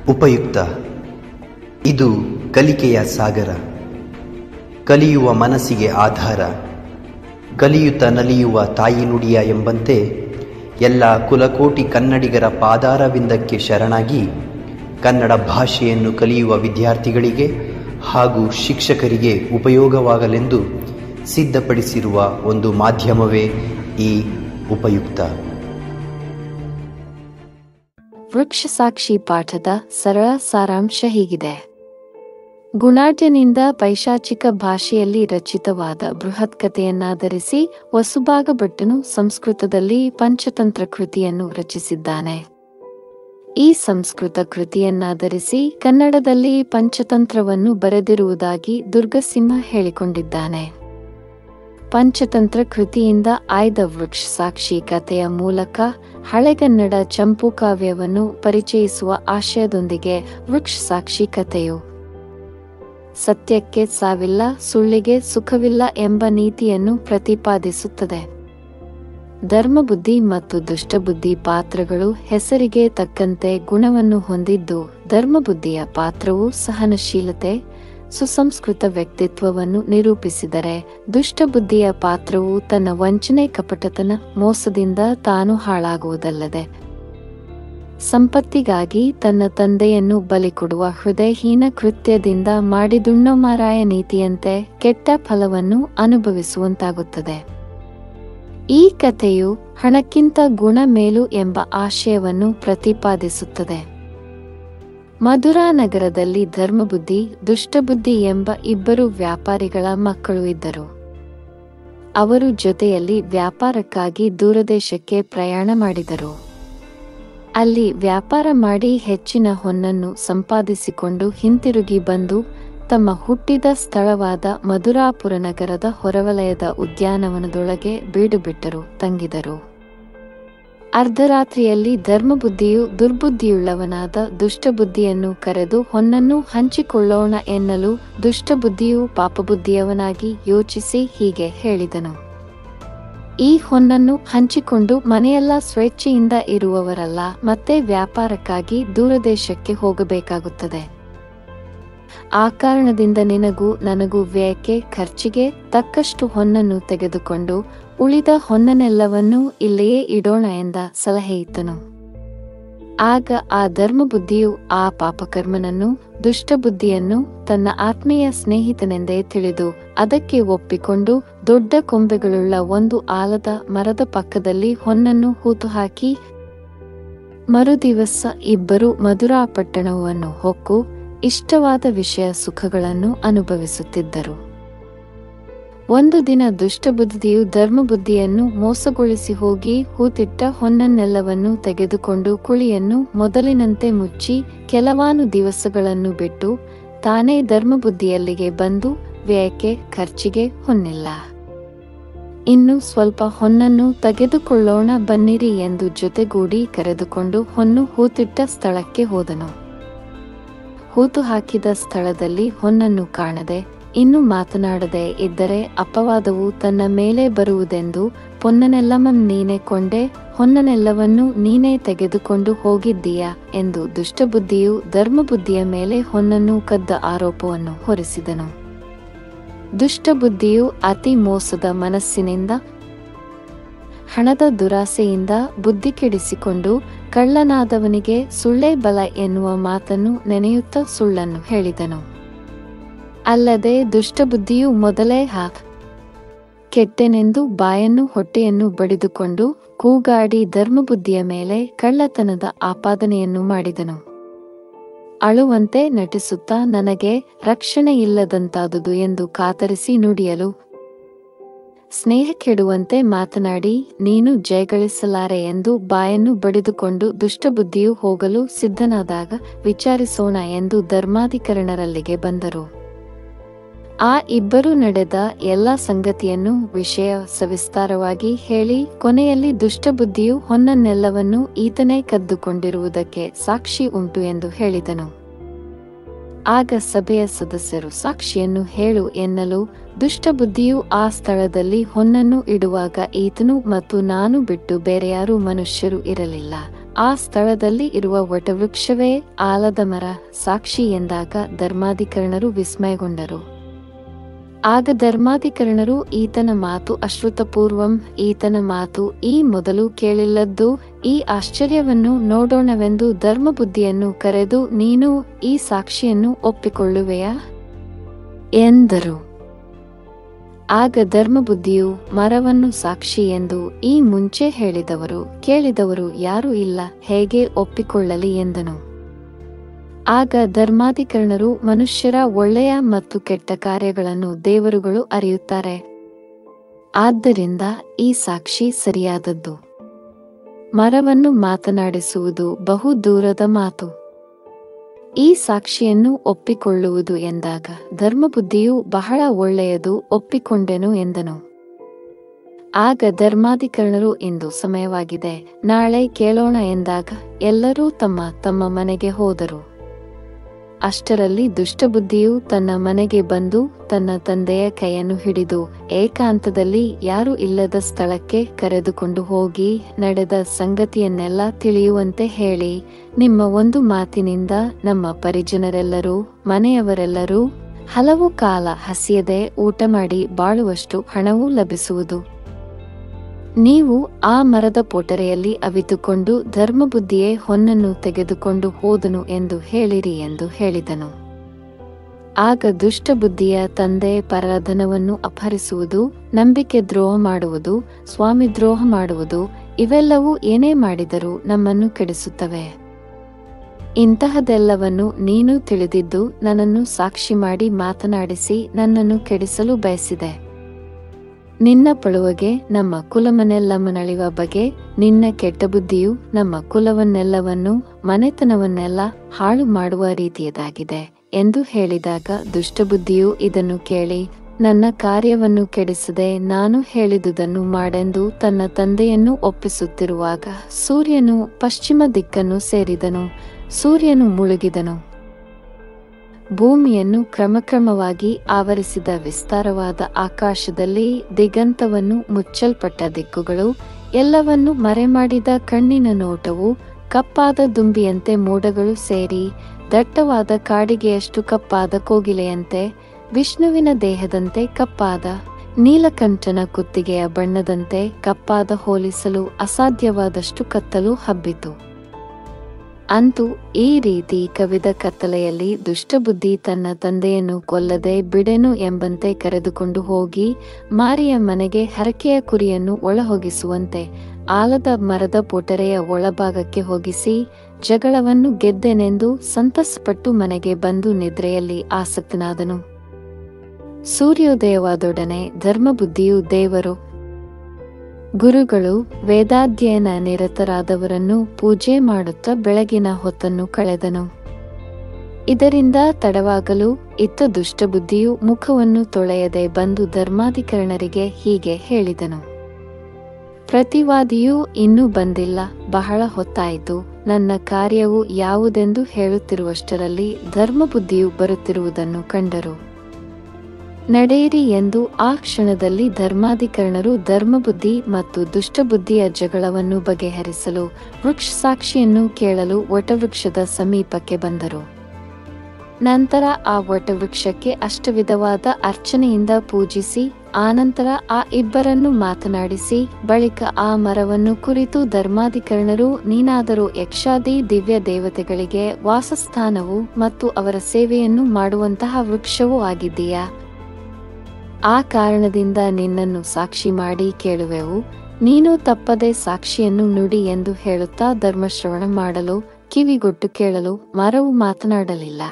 ಉಪಯುಕ್ತ ಇದು ಕಲಿಕೆಯ ಸಾಗರ ಕಲಿಯುವ ಮನಸ್ಸಿಗೆ ಆಧಾರ ಕಲಿಯುತ್ತ ನಲಿಯುವ ತಾಯಿ ನುಡಿಯ ಎಂಬಂತೆ ಎಲ್ಲ ಕುಲಕೋಟಿ ಕನ್ನಡಿಗರ ಪಾದಾರವಿಂದಕ್ಕೆ ಶರಣಾಗಿ ಕನ್ನಡ ಭಾಷೆಯನ್ನು ಕಲಿಯುವ ವಿದ್ಯಾರ್ಥಿಗಳಿಗೆ ಹಾಗೂ ಶಿಕ್ಷಕರಿಗೆ ಉಪಯೋಗವಾಗಲೆಂದು ಸಿದ್ಧಪಡಿಸಿರುವ ಒಂದು ಮಾಧ್ಯಮವೇ ಈ ಉಪಯುಕ್ತ ವೃಕ್ಷ ಸಾಕ್ಷಿ ಪಾಠದ ಸರಳ ಸಾರಾಂಶ ಹೀಗಿದೆ ಗುಣಾಢ್ಯನಿಂದ ಪೈಶಾಚಿಕ ಭಾಷೆಯಲ್ಲಿ ರಚಿತವಾದ ಬೃಹತ್ ಕಥೆಯನ್ನಾಧರಿಸಿ ವಸುಭಾಗ ಭಟ್ಟನು ಸಂಸ್ಕೃತದಲ್ಲಿ ಪಂಚತಂತ್ರ ಕೃತಿಯನ್ನು ರಚಿಸಿದ್ದಾನೆ ಈ ಸಂಸ್ಕೃತ ಕೃತಿಯನ್ನಾಧರಿಸಿ ಕನ್ನಡದಲ್ಲಿ ಪಂಚತಂತ್ರವನ್ನು ಬರೆದಿರುವುದಾಗಿ ದುರ್ಗಸಿಂಹ ಹೇಳಿಕೊಂಡಿದ್ದಾನೆ ಪಂಚತಂತ್ರ ಕೃತಿಯಿಂದ ಆಯ್ದ ವೃಕ್ಷ ಸಾಕ್ಷಿ ಕಥೆಯ ಮೂಲಕ ಹಳೆಗನ್ನಡ ಚಂಪು ಕಾವ್ಯವನ್ನು ಪರಿಚಯಿಸುವ ಆಶಯದೊಂದಿಗೆ ವೃಕ್ಷ ಸಾಕ್ಷಿ ಕಥೆಯು ಸತ್ಯಕ್ಕೆ ಸಾವಿಲ್ಲ ಸುಳ್ಳಿಗೆ ಸುಖವಿಲ್ಲ ಎಂಬ ನೀತಿಯನ್ನು ಪ್ರತಿಪಾದಿಸುತ್ತದೆ ಧರ್ಮಬುದ್ಧಿ ಮತ್ತು ದುಷ್ಟಬುದ್ಧಿ ಪಾತ್ರಗಳು ಹೆಸರಿಗೆ ತಕ್ಕಂತೆ ಗುಣವನ್ನು ಹೊಂದಿದ್ದು ಧರ್ಮಬುದ್ಧಿಯ ಪಾತ್ರವು ಸಹನಶೀಲತೆ ಸುಸಂಸ್ಕೃತ ವ್ಯಕ್ತಿತ್ವವನ್ನು ನಿರೂಪಿಸಿದರೆ ದುಷ್ಟಬುದ್ಧಿಯ ಪಾತ್ರವು ತನ್ನ ವಂಚನೆ ಕಪಟತನ ಮೋಸದಿಂದ ತಾನು ಹಾಳಾಗುವುದಲ್ಲದೆ ಸಂಪತ್ತಿಗಾಗಿ ತನ್ನ ತಂದೆಯನ್ನು ಬಲಿಕೊಡುವ ಹೃದಯಹೀನ ಕೃತ್ಯದಿಂದ ಮಾಡಿದುಣ್ಣಮಾರಾಯ ನೀತಿಯಂತೆ ಕೆಟ್ಟ ಫಲವನ್ನು ಅನುಭವಿಸುವಂತಾಗುತ್ತದೆ ಈ ಕಥೆಯು ಹಣಕ್ಕಿಂತ ಗುಣ ಮೇಲು ಎಂಬ ಆಶಯವನ್ನು ಪ್ರತಿಪಾದಿಸುತ್ತದೆ ಮಧುರಾ ನಗರದಲ್ಲಿ ಧರ್ಮಬುದ್ಧಿ ದುಷ್ಟಬುದ್ಧಿ ಎಂಬ ಇಬ್ಬರು ವ್ಯಾಪಾರಿಗಳ ಮಕ್ಕಳು ಇದ್ದರು ಅವರು ಜೊತೆಯಲ್ಲಿ ವ್ಯಾಪಾರಕ್ಕಾಗಿ ದೂರದೇಶಕ್ಕೆ ಪ್ರಯಾಣ ಮಾಡಿದರು ಅಲ್ಲಿ ವ್ಯಾಪಾರ ಮಾಡಿ ಹೆಚ್ಚಿನ ಹೊನ್ನನ್ನು ಸಂಪಾದಿಸಿಕೊಂಡು ಹಿಂತಿರುಗಿ ಬಂದು ತಮ್ಮ ಹುಟ್ಟಿದ ಸ್ಥಳವಾದ ಮಧುರಾಪುರ ನಗರದ ಹೊರವಲಯದ ಉದ್ಯಾನವನದೊಳಗೆ ಬೀಡುಬಿಟ್ಟರು ತಂಗಿದರು ಅರ್ಧರಾತ್ರಿಯಲ್ಲಿ ಧರ್ಮಬುದ್ಧಿಯು ದುರ್ಬುದ್ಧಿಯುಳ್ಳವನಾದ ದುಷ್ಟಬುದ್ಧಿಯನ್ನು ಕರೆದು ಹೊನ್ನನ್ನು ಹಂಚಿಕೊಳ್ಳೋಣ ಎನ್ನಲು ದುಷ್ಟಬುದ್ಧಿಯು ಪಾಪಬುದ್ಧಿಯವನಾಗಿ ಯೋಚಿಸಿ ಹೀಗೆ ಹೇಳಿದನು ಈ ಹೊನ್ನನ್ನು ಹಂಚಿಕೊಂಡು ಮನೆಯೆಲ್ಲ ಸ್ವೇಚ್ಛೆಯಿಂದ ಇರುವವರಲ್ಲ ಮತ್ತೆ ವ್ಯಾಪಾರಕ್ಕಾಗಿ ದೂರದೇಶಕ್ಕೆ ಹೋಗಬೇಕಾಗುತ್ತದೆ ಆ ಕಾರಣದಿಂದ ನಿನಗೂ ನನಗೂ ವ್ಯಯಕ್ಕೆ ಖರ್ಚಿಗೆ ತಕ್ಕಷ್ಟು ಹೊನ್ನನ್ನು ತೆಗೆದುಕೊಂಡು ಉಳಿದ ಹೊನ್ನನೆಲ್ಲವನ್ನೂ ಇಲ್ಲಿಯೇ ಇಡೋಣ ಎಂದ ಸಲಹೆ ಇತ್ತನು ಆಗ ಆ ಧರ್ಮಬುದ್ಧಿಯು ಆ ಪಾಪಕರ್ಮನನ್ನು ದುಷ್ಟಬುದ್ಧಿಯನ್ನು ತನ್ನ ಆತ್ಮೀಯ ಸ್ನೇಹಿತನೆಂದೇ ತಿಳಿದು ಅದಕ್ಕೆ ಒಪ್ಪಿಕೊಂಡು ದೊಡ್ಡ ಕೊಂಬೆಗಳುಳ್ಳ ಒಂದು ಆಲದ ಮರದ ಪಕ್ಕದಲ್ಲಿ ಹೊನ್ನನ್ನು ಹೂತು ಹಾಕಿ ಮರುದಿವಸ ಇಬ್ಬರು ಮಧುರಾಪಟ್ಟಣವನ್ನು ಹೊಕ್ಕು ಇಷ್ಟವಾದ ವಿಷಯ ಸುಖಗಳನ್ನು ಅನುಭವಿಸುತ್ತಿದ್ದರು ಒಂದು ದಿನ ದುಷ್ಟಬುದ್ಧಿಯು ಧರ್ಮಬುದ್ಧಿಯನ್ನು ಮೋಸಗೊಳಿಸಿ ಹೋಗಿ ಹೂತಿಟ್ಟ ಹೊನ್ನನ್ನೆಲ್ಲವನ್ನು ತೆಗೆದುಕೊಂಡು ಕುಳಿಯನ್ನು ಮೊದಲಿನಂತೆ ಮುಚ್ಚಿ ಕೆಲವಾನು ದಿವಸಗಳನ್ನು ಬಿಟ್ಟು ತಾನೇ ಧರ್ಮಬುದ್ಧಿಯಲ್ಲಿಗೆ ಬಂದು ವ್ಯಯಕ್ಕೆ ಖರ್ಚಿಗೆ ಹೊನ್ನಿಲ್ಲ ಇನ್ನು ಸ್ವಲ್ಪ ಹೊನ್ನನ್ನು ತೆಗೆದುಕೊಳ್ಳೋಣ ಬನ್ನಿರಿ ಎಂದು ಜೊತೆಗೂಡಿ ಕರೆದುಕೊಂಡು ಹೊನ್ನು ಹೂತಿಟ್ಟ ಸ್ಥಳಕ್ಕೆ ಹೋದನು ಹೂತು ಹಾಕಿದ ಸ್ಥಳದಲ್ಲಿ ಹೊನ್ನನ್ನು ಕಾಣದೆ ಇನ್ನು ಮಾತನಾಡದೆ ಇದ್ದರೆ ಅಪವಾದವು ತನ್ನ ಮೇಲೆ ಬರುವುದೆಂದು ಪೊನ್ನನೆಲ್ಲಮಂ ನೀನೆ ಕೊಂಡೆ ಹೊನ್ನನೆಲ್ಲವನ್ನೂ ನೀನೇ ತೆಗೆದುಕೊಂಡು ಹೋಗಿದ್ದೀಯಾ ಎಂದು ದುಷ್ಟಬುದ್ಧಿಯು ಧರ್ಮಬುದ್ಧಿಯ ಮೇಲೆ ಹೊನ್ನನ್ನು ಕದ್ದ ಆರೋಪವನ್ನು ಹೊರಿಸಿದನು ದುಷ್ಟಬುದ್ಧಿಯು ಅತಿ ಮೋಸದ ಮನಸ್ಸಿನಿಂದ ಹಣದ ದುರಾಸೆಯಿಂದ ಬುದ್ಧಿ ಕೆಡಿಸಿಕೊಂಡು ಕಳ್ಳನಾದವನಿಗೆ ಸುಳ್ಳೇ ಬಲ ಎನ್ನುವ ಮಾತನ್ನು ನೆನೆಯುತ್ತಾ ಸುಳ್ಳನ್ನು ಹೇಳಿದನು ಅಲ್ಲದೆ ದುಷ್ಟಬುದ್ಧಿಯು ಮೊದಲೇ ಹಾಕ್ ಕೆಟ್ಟೆನೆಂದು ಬಾಯನ್ನು ಹೊಟ್ಟೆಯನ್ನು ಬಡಿದುಕೊಂಡು ಕೂಗಾಡಿ ಧರ್ಮಬುದ್ಧಿಯ ಮೇಲೆ ಕಳ್ಳತನದ ಆಪಾದನೆಯನ್ನು ಮಾಡಿದನು ಅಳುವಂತೆ ನಟಿಸುತ್ತಾ ನನಗೆ ರಕ್ಷಣೆ ಇಲ್ಲದಂತಾದುದು ಎಂದು ಕಾತರಿಸಿ ನುಡಿಯಲು ಸ್ನೇಹ ಕೆಡುವಂತೆ ಮಾತನಾಡಿ ನೀನು ಜಯಗಳಿಸಲಾರೆ ಎಂದು ಬಾಯನ್ನು ಬಡಿದುಕೊಂಡು ದುಷ್ಟಬುದ್ಧಿಯು ಹೋಗಲು ಸಿದ್ಧನಾದಾಗ ವಿಚಾರಿಸೋಣ ಎಂದು ಧರ್ಮಾಧಿಕರಣರಲ್ಲಿಗೆ ಬಂದರು ಆ ಇಬ್ಬರು ನಡೆದ ಎಲ್ಲ ಸಂಗತಿಯನ್ನು ವಿಷಯ ಸವಿಸ್ತಾರವಾಗಿ ಹೇಳಿ ಕೊನೆಯಲ್ಲಿ ದುಷ್ಟಬುದ್ಧಿಯು ಹೊನ್ನನ್ನೆಲ್ಲವನ್ನೂ ಈತನೇ ಕದ್ದುಕೊಂಡಿರುವುದಕ್ಕೆ ಸಾಕ್ಷಿ ಉಂಟು ಎಂದು ಹೇಳಿದನು ಆಗ ಸಭೆಯ ಸದಸ್ಯರು ಸಾಕ್ಷಿಯನ್ನು ಹೇಳು ಎನ್ನಲು ದುಷ್ಟಬುದ್ಧಿಯು ಆ ಸ್ಥಳದಲ್ಲಿ ಹೊನ್ನನ್ನು ಇಡುವಾಗ ಈತನು ಮತ್ತು ನಾನು ಬಿಟ್ಟು ಬೇರೆ ಯಾರೂ ಮನುಷ್ಯರು ಇರಲಿಲ್ಲ ಆ ಸ್ಥಳದಲ್ಲಿ ಇರುವ ವಟವೃಕ್ಷವೇ ಆಲದ ಮರ ಸಾಕ್ಷಿ ಎಂದಾಗ ಧರ್ಮಾಧಿಕರಣರು ವಿಸ್ಮಯಗೊಂಡರು ಆಗ ಧರ್ಮಾಧಿಕರಣರು ಈತನ ಮಾತು ಅಶ್ರುತಪೂರ್ವಂ ಈತನ ಮಾತು ಈ ಮೊದಲು ಕೇಳಿಲ್ಲದ್ದು ಈ ಆಶ್ಚರ್ಯವನ್ನು ನೋಡೋಣವೆಂದು ಧರ್ಮಬುದ್ಧಿಯನ್ನು ಕರೆದು ನೀನು ಈ ಸಾಕ್ಷಿಯನ್ನು ಒಪ್ಪಿಕೊಳ್ಳುವೆಯಾ ಎಂದರು ಆಗ ಧರ್ಮಬುದ್ಧಿಯು ಮರವನ್ನು ಸಾಕ್ಷಿ ಎಂದು ಈ ಮುಂಚೆ ಹೇಳಿದವರು ಕೇಳಿದವರು ಯಾರೂ ಇಲ್ಲ ಹೇಗೆ ಒಪ್ಪಿಕೊಳ್ಳಲಿ ಎಂದನು ಆಗ ಧರ್ಮಾಧಿಕರಣರು ಮನುಷ್ಯರ ಒಳ್ಳೆಯ ಮತ್ತು ಕೆಟ್ಟ ಕಾರ್ಯಗಳನ್ನು ದೇವರುಗಳು ಅರಿಯುತ್ತಾರೆ ಆದ್ದರಿಂದ ಈ ಸಾಕ್ಷಿ ಸರಿಯಾದದ್ದು ಮರವನ್ನು ಮಾತನಾಡಿಸುವುದು ಬಹು ದೂರದ ಮಾತು ಈ ಸಾಕ್ಷಿಯನ್ನು ಒಪ್ಪಿಕೊಳ್ಳುವುದು ಎಂದಾಗ ಧರ್ಮಬುದ್ಧಿಯು ಬಹಳ ಒಳ್ಳೆಯದು ಒಪ್ಪಿಕೊಂಡೆನು ಎಂದನು ಆಗ ಧರ್ಮಾಧಿಕರಣರು ಇಂದು ಸಮಯವಾಗಿದೆ ನಾಳೆ ಕೇಳೋಣ ಎಂದಾಗ ಎಲ್ಲರೂ ತಮ್ಮ ತಮ್ಮ ಮನೆಗೆ ಹೋದರು ಅಷ್ಟರಲ್ಲಿ ದುಷ್ಟಬುದ್ಧಿಯು ತನ್ನ ಮನೆಗೆ ಬಂದು ತನ್ನ ತಂದೆಯ ಕೈಯನ್ನು ಹಿಡಿದು ಏಕಾಂತದಲ್ಲಿ ಯಾರು ಇಲ್ಲದ ಸ್ಥಳಕ್ಕೆ ಕರೆದುಕೊಂಡು ಹೋಗಿ ನಡೆದ ಸಂಗತಿಯನ್ನೆಲ್ಲ ತಿಳಿಯುವಂತೆ ಹೇಳಿ ನಿಮ್ಮ ಒಂದು ಮಾತಿನಿಂದ ನಮ್ಮ ಪರಿಜನರೆಲ್ಲರೂ ಮನೆಯವರೆಲ್ಲರೂ ಹಲವು ಕಾಲ ಹಸಿಯದೆ ಊಟ ಮಾಡಿ ಬಾಳುವಷ್ಟು ಹಣವೂ ಲಭಿಸುವುದು ನೀವು ಆ ಮರದ ಪೊಟರೆಯಲ್ಲಿ ಅವಿತುಕೊಂಡು ಧರ್ಮಬುದ್ಧಿಯೇ ಹೊನ್ನನ್ನು ತೆಗೆದುಕೊಂಡು ಹೋದನು ಎಂದು ಹೇಳಿರಿ ಎಂದು ಹೇಳಿದನು ಆಗ ದುಷ್ಟಬುದ್ಧಿಯ ತಂದೆ ಪರಧನವನ್ನು ಅಪಹರಿಸುವುದು ನಂಬಿಕೆ ದ್ರೋಹ ಮಾಡುವುದು ಸ್ವಾಮಿ ದ್ರೋಹ ಮಾಡುವುದು ಇವೆಲ್ಲವೂ ಏನೇ ಮಾಡಿದರೂ ನಮ್ಮನ್ನು ಕೆಡಿಸುತ್ತವೆ ಇಂತಹದೆಲ್ಲವನ್ನು ನೀನು ತಿಳಿದಿದ್ದು ನನ್ನನ್ನು ಸಾಕ್ಷಿ ಮಾಡಿ ಮಾತನಾಡಿಸಿ ನನ್ನನ್ನು ಕೆಡಿಸಲು ಬಯಸಿದೆ ನಿನ್ನ ಪಳುವಗೆ ನಮ್ಮ ಕುಲಮನೆಲ್ಲಮ್ಮನಳಿವ ಬಗೆ ನಿನ್ನ ಕೆಟ್ಟ ಬುದ್ಧಿಯು ನಮ್ಮ ಕುಲವನ್ನೆಲ್ಲವನ್ನು ಮನೆತನವನ್ನೆಲ್ಲ ಹಾಳು ಮಾಡುವ ರೀತಿಯದಾಗಿದೆ ಎಂದು ಹೇಳಿದಾಗ ದುಷ್ಟಬುದ್ಧಿಯು ಇದನ್ನು ಕೇಳಿ ನನ್ನ ಕಾರ್ಯವನ್ನು ಕೆಡಿಸದೆ ನಾನು ಹೇಳಿದುದನ್ನು ಮಾಡೆಂದು ತನ್ನ ತಂದೆಯನ್ನು ಒಪ್ಪಿಸುತ್ತಿರುವಾಗ ಸೂರ್ಯನು ಪಶ್ಚಿಮ ದಿಕ್ಕನ್ನು ಸೇರಿದನು ಸೂರ್ಯನು ಮುಳುಗಿದನು ಭೂಮಿಯನ್ನು ಕ್ರಮಕ್ರಮವಾಗಿ ಆವರಿಸಿದ ವಿಸ್ತಾರವಾದ ಆಕಾಶದಲ್ಲಿ ದಿಗಂತವನ್ನು ಮುಚ್ಚಲ್ಪಟ್ಟ ದಿಕ್ಕುಗಳು ಎಲ್ಲವನ್ನು ಮರೆಮಾಡಿದ ಕಣ್ಣಿನ ನೋಟವು ಕಪ್ಪಾದ ದುಂಬಿಯಂತೆ ಮೋಡಗಳು ಸೇರಿ ದಟ್ಟವಾದ ಕಾಡಿಗೆಯಷ್ಟು ಕಪ್ಪಾದ ಕೋಗಿಲೆಯಂತೆ ವಿಷ್ಣುವಿನ ದೇಹದಂತೆ ಕಪ್ಪಾದ ನೀಲಕಂಠನ ಕುತ್ತಿಗೆಯ ಬಣ್ಣದಂತೆ ಕಪ್ಪಾದ ಹೋಲಿಸಲು ಅಸಾಧ್ಯವಾದಷ್ಟು ಕತ್ತಲು ಹಬ್ಬಿತು ಅಂತೂ ಈ ರೀತಿ ಕವಿದ ಕತ್ತಲೆಯಲ್ಲಿ ದುಷ್ಟಬುದ್ಧಿ ತನ್ನ ತಂದೆಯನ್ನು ಕೊಲ್ಲದೆ ಬಿಡೆನು ಎಂಬಂತೆ ಕರೆದುಕೊಂಡು ಹೋಗಿ ಮಾರಿಯ ಮನೆಗೆ ಹರಕೆಯ ಕುರಿಯನ್ನು ಒಳಹೊಗಿಸುವಂತೆ ಆಲದ ಮರದ ಪೊಟರೆಯ ಒಳಭಾಗಕ್ಕೆ ಹೋಗಿಸಿ ಜಗಳವನ್ನು ಗೆದ್ದೆನೆಂದು ಸಂತಸಪಟ್ಟು ಮನೆಗೆ ಬಂದು ನಿದ್ರೆಯಲ್ಲಿ ಆಸಕ್ತನಾದನು ಸೂರ್ಯೋದಯವಾದೊಡನೆ ಧರ್ಮಬುದ್ಧಿಯು ದೇವರು ಗುರುಗಳು ವೇದಾಧ್ಯಯನ ನಿರತರಾದವರನ್ನು ಪೂಜೆ ಮಾಡುತ್ತಾ ಬೆಳಗಿನ ಹೊತ್ತನ್ನು ಕಳೆದನು ಇದರಿಂದ ತಡವಾಗಲು ಇತ್ತ ದುಷ್ಟಬುದ್ಧಿಯು ಮುಖವನ್ನು ತೊಳೆಯದೆ ಬಂದು ಧರ್ಮಾಧಿಕರಣರಿಗೆ ಹೀಗೆ ಹೇಳಿದನು ಪ್ರತಿವಾದಿಯೂ ಇನ್ನೂ ಬಂದಿಲ್ಲ ಬಹಳ ಹೊತ್ತಾಯಿತು ನನ್ನ ಕಾರ್ಯವು ಯಾವುದೆಂದು ಹೇಳುತ್ತಿರುವಷ್ಟರಲ್ಲಿ ಧರ್ಮಬುದ್ಧಿಯು ಬರುತ್ತಿರುವುದನ್ನು ಕಂಡರು ನಡೆಯಿರಿ ಎಂದು ಆ ಕ್ಷಣದಲ್ಲಿ ಧರ್ಮಾಧಿಕರಣರು ಧರ್ಮಬುದ್ಧಿ ಮತ್ತು ದುಷ್ಟಬುದ್ಧಿಯ ಜಗಳವನ್ನು ಬಗೆಹರಿಸಲು ವೃಕ್ಷ ಸಾಕ್ಷಿಯನ್ನು ಕೇಳಲು ವಟವೃಕ್ಷದ ಸಮೀಪಕ್ಕೆ ಬಂದರು ನಂತರ ಆ ವಟವೃಕ್ಷಕ್ಕೆ ಅಷ್ಟವಿಧವಾದ ಅರ್ಚನೆಯಿಂದ ಪೂಜಿಸಿ ಆನಂತರ ಆ ಇಬ್ಬರನ್ನು ಮಾತನಾಡಿಸಿ ಬಳಿಕ ಆ ಮರವನ್ನು ಕುರಿತು ಧರ್ಮಾಧಿಕರಣರು ನೀನಾದರೂ ಯಕ್ಷಾದಿ ದಿವ್ಯ ದೇವತೆಗಳಿಗೆ ವಾಸಸ್ಥಾನವು ಮತ್ತು ಅವರ ಸೇವೆಯನ್ನು ಮಾಡುವಂತಹ ವೃಕ್ಷವೂ ಆಗಿದ್ದೀಯಾ ಆ ಕಾರಣದಿಂದ ನಿನ್ನನ್ನು ಸಾಕ್ಷಿ ಮಾಡಿ ಕೇಳುವೆವು ನೀನು ತಪ್ಪದೆ ಸಾಕ್ಷಿಯನ್ನು ನುಡಿ ಎಂದು ಹೇಳುತ್ತಾ ಧರ್ಮಶ್ರವಣ ಮಾಡಲು ಕಿವಿಗೊಟ್ಟು ಕೇಳಲು ಮರವು ಮಾತನಾಡಲಿಲ್ಲ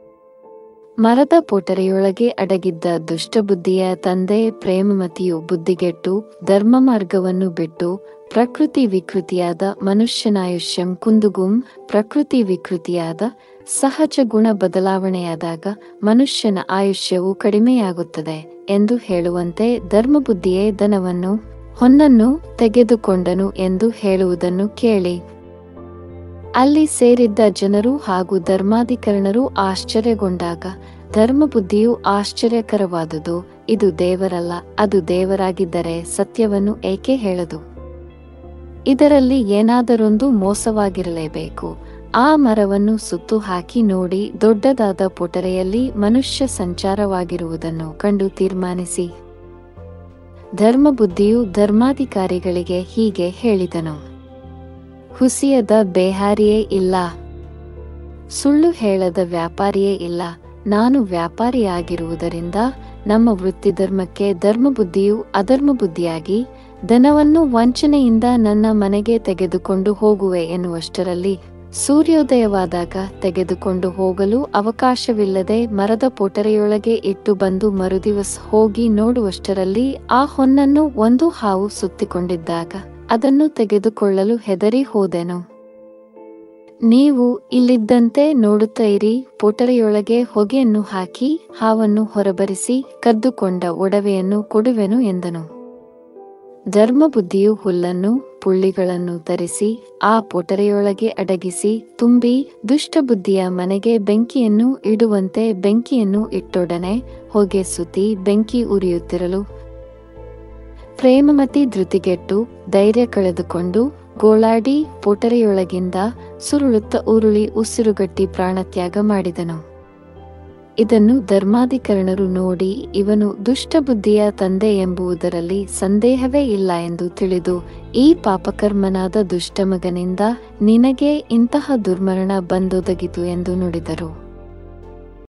ಮರದ ಪೊಟರೆಯೊಳಗೆ ಅಡಗಿದ್ದ ದುಷ್ಟಬುದ್ಧಿಯ ತಂದೆ ಪ್ರೇಮಮತಿಯು ಬುದ್ಧಿಗೆಟ್ಟು ಧರ್ಮ ಮಾರ್ಗವನ್ನು ಬಿಟ್ಟು ಪ್ರಕೃತಿ ವಿಕೃತಿಯಾದ ಮನುಷ್ಯನಾಯುಷ್ಯಂ ಕುಂದುಗುಂ ಪ್ರಕೃತಿ ವಿಕೃತಿಯಾದ ಸಹಜ ಗುಣ ಬದಲಾವಣೆಯಾದಾಗ ಮನುಷ್ಯನ ಆಯುಷ್ಯವು ಕಡಿಮೆಯಾಗುತ್ತದೆ ಎಂದು ಹೇಳುವಂತೆ ಧರ್ಮಬುದ್ಧಿಯೇ ದನವನ್ನು ಹೊನ್ನನ್ನು ತೆಗೆದುಕೊಂಡನು ಎಂದು ಹೇಳುವುದನ್ನು ಕೇಳಿ ಅಲ್ಲಿ ಸೇರಿದ್ದ ಜನರು ಹಾಗೂ ಧರ್ಮಾಧಿಕರಣರು ಆಶ್ಚರ್ಯಗೊಂಡಾಗ ಧರ್ಮಬುದ್ಧಿಯು ಆಶ್ಚರ್ಯಕರವಾದುದು ಇದು ದೇವರಲ್ಲ ಅದು ದೇವರಾಗಿದ್ದರೆ ಸತ್ಯವನ್ನು ಏಕೆ ಹೇಳದು ಇದರಲ್ಲಿ ಏನಾದರೊಂದು ಮೋಸವಾಗಿರಲೇಬೇಕು ಆ ಮರವನ್ನು ಸುತ್ತು ಹಾಕಿ ನೋಡಿ ದೊಡ್ಡದಾದ ಪೊಟರೆಯಲ್ಲಿ ಮನುಷ್ಯ ಸಂಚಾರವಾಗಿರುವುದನ್ನು ಕಂಡು ತೀರ್ಮಾನಿಸಿ ಧರ್ಮಬುದ್ಧಿಯು ಧರ್ಮಾಧಿಕಾರಿಗಳಿಗೆ ಹೀಗೆ ಹೇಳಿದನು ಹುಸಿಯದ ಬೇಹಾರಿಯೇ ಇಲ್ಲ ಸುಳ್ಳು ಹೇಳದ ವ್ಯಾಪಾರಿಯೇ ಇಲ್ಲ ನಾನು ವ್ಯಾಪಾರಿಯಾಗಿರುವುದರಿಂದ ನಮ್ಮ ವೃತ್ತಿ ಧರ್ಮಕ್ಕೆ ಧರ್ಮಬುದ್ಧಿಯು ಅಧರ್ಮ ಬುದ್ಧಿಯಾಗಿ ಧನವನ್ನು ವಂಚನೆಯಿಂದ ನನ್ನ ಮನೆಗೆ ತೆಗೆದುಕೊಂಡು ಹೋಗುವೆ ಎನ್ನುವಷ್ಟರಲ್ಲಿ ಸೂರ್ಯೋದಯವಾದಾಗ ತೆಗೆದುಕೊಂಡು ಹೋಗಲು ಅವಕಾಶವಿಲ್ಲದೆ ಮರದ ಪೊಟರೆಯೊಳಗೆ ಇಟ್ಟು ಬಂದು ಮರುದಿವಸ ಹೋಗಿ ನೋಡುವಷ್ಟರಲ್ಲಿ ಆ ಹೊನ್ನನ್ನು ಒಂದು ಹಾವು ಸುತ್ತಿಕೊಂಡಿದ್ದಾಗ ಅದನ್ನು ತೆಗೆದುಕೊಳ್ಳಲು ಹೆದರಿ ಹೋದೆನು ನೀವು ಇಲ್ಲಿದ್ದಂತೆ ನೋಡುತ್ತಾ ಇರಿ ಪೊಟರೆಯೊಳಗೆ ಹೊಗೆಯನ್ನು ಹಾಕಿ ಹಾವನ್ನು ಹೊರಬರಿಸಿ ಕದ್ದುಕೊಂಡ ಒಡವೆಯನ್ನು ಕೊಡುವೆನು ಎಂದನು ಧರ್ಮಬುದ್ಧಿಯು ಹುಲ್ಲನ್ನು ಪುಳ್ಳಿಗಳನ್ನು ತರಿಸಿ ಆ ಪೊಟರೆಯೊಳಗೆ ಅಡಗಿಸಿ ತುಂಬಿ ದುಷ್ಟಬುದ್ಧಿಯ ಮನೆಗೆ ಬೆಂಕಿಯನ್ನು ಇಡುವಂತೆ ಬೆಂಕಿಯನ್ನು ಇಟ್ಟೊಡನೆ ಹೊಗೆ ಸುತ್ತಿ ಬೆಂಕಿ ಉರಿಯುತ್ತಿರಲು ಪ್ರೇಮಮತಿ ಧೃತಿಗೆಟ್ಟು ಧೈರ್ಯ ಕಳೆದುಕೊಂಡು ಗೋಳಾಡಿ ಪೊಟರೆಯೊಳಗಿಂದ ಸುರುಳುತ್ತ ಉರುಳಿ ಉಸಿರುಗಟ್ಟಿ ಪ್ರಾಣತ್ಯಾಗ ಮಾಡಿದನು ಇದನ್ನು ಧರ್ಮಾಧಿಕರಣರು ನೋಡಿ ಇವನು ದುಷ್ಟಬುದ್ಧಿಯ ತಂದೆ ಎಂಬುದರಲ್ಲಿ ಸಂದೇಹವೇ ಇಲ್ಲ ಎಂದು ತಿಳಿದು ಈ ಪಾಪಕರ್ಮನಾದ ದುಷ್ಟಮಗನಿಂದ ನಿನಗೆ ಇಂತಹ ದುರ್ಮರಣ ಬಂದೊದಗಿತು ಎಂದು ನುಡಿದರು